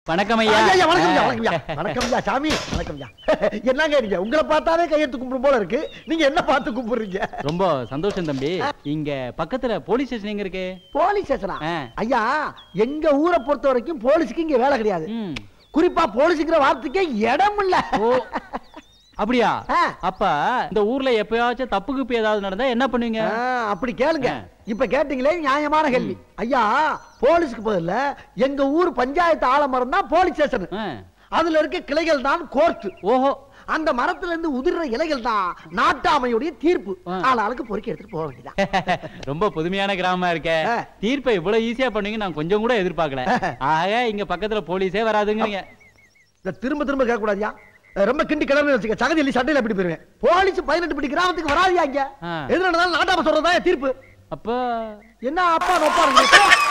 வணக்கம் ஐயா ஐயா, ஐயா, வணக்கம் ஐயா, வணக்கம் ஐயா. வணக்கம் ஐயா, சாமி வணக்கம் ஐயா. என்னங்க நீங்க உங்களை பார்த்தாலே கையெழுத்து கும்பிடும் போல இருக்கு நீங்க என்ன பார்த்து கும்பிடுறீங்க ரொம்ப சந்தோஷம் தம்பி இங்க பக்கத்துல போலீஸ் ஸ்டேஷன் எங்க இருக்கு போலீஸ் ஸ்டேஷனா ஆ. ஐயா எங்க ஊரை பொறுத்த வரைக்கும் போலீஸுக்கு இங்க வேலை கிடையாது ம். குறிப்பா போலீஸுங்கிற வார்த்தைக்கே இடம் இல்ல ஓ அப்படியா ஆ. அப்ப இந்த ஊர்ல எப்பயாச்சும் தப்பு கிப்பு ஏதாவது நடந்தா என்ன பண்ணுவீங்க ஆ, அப்படி கேளுங்க ஆ. இப்ப கேட்டீங்களே நியாயமான கேள்வி ஐயா போலீஸ்க்கு பதில்ல எங்க ஊர் பஞ்சாயத்து ஆலமரம் தான் போலீஸ் ஸ்டேஷன் ஆ. அதுல இருக்க கிளைகள் தான் கோர்ட் ஓஹோ அந்த மரத்துல இருந்து உதிர்ற இலைகள் தான் நாட்டாமையுடைய தீர்ப்பு ஆ. ஆளாளுக்கு பொறுக்கி எடுத்துட்டு போக வேண்டியதான் ரொம்ப புதுமையான கிராமமா இருக்க ஆ. தீர்ப்பை இவ்வளவு ஈஸியா பண்ணுவீங்க நான் கொஞ்சம் கூட எதிர்பார்க்கல ஆக இங்க பக்கத்துல போலீஸே வராதுங்கிறீங்க இத திரும்ப திரும்ப கேட்க கூடாதியா ரொம்ப கிண்டி கிளம்பி வச்சுக்க சகதி எல்லி சட்டையில எப்படி போயிருவேன் போலீஸ் பதினெட்டு படி கிராமத்துக்கு வராதியா இங்க ஆ. எது நடந்தாலும் நாட்டாம சொல்றதா தீர்ப்பு அப்ப என்ன அப்பா நொப்பா இருக்கு